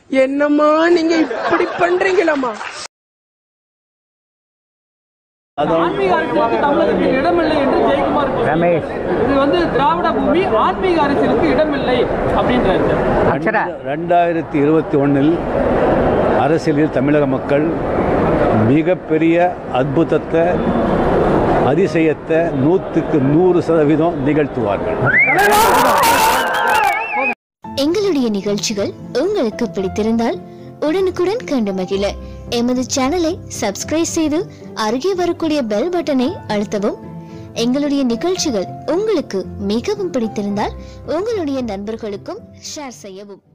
என்னம்மா நீங்க இப்படி பண்றீங்களம்மா ஆன்மீக அரசியலுக்கு தமிழகத்தில் இடமில்லை என்று ஜெயக்குமார் கூறினார். இது வந்து திராவிட பூமி ஆன்மீக அரசியலுக்கு இடமில்லை அப்படின்றாரு சார். ரெண்டாயிரத்தி இருபத்தி ஒன்றில் அரசியலில் தமிழக மக்கள் மிகப்பெரிய அற்புதத்தை அதிசயத்தை நூற்றுக்கு நூறு சதவீதம் நிகழ்த்துவார்கள் எங்களுடைய நிகழ்ச்சிகள் உங்களுக்கு பிடித்திருந்தால் உடனுக்குடன் கண்டு மகிழ எமது சேனலை சப்ஸ்கிரைப் செய்து அருகே வரக்கூடிய பெல் பட்டனை அழுத்தவும் எங்களுடைய நிகழ்ச்சிகள் உங்களுக்கு மிகவும் பிடித்திருந்தால் உங்களுடைய நண்பர்களுக்கும் ஷேர் செய்யவும்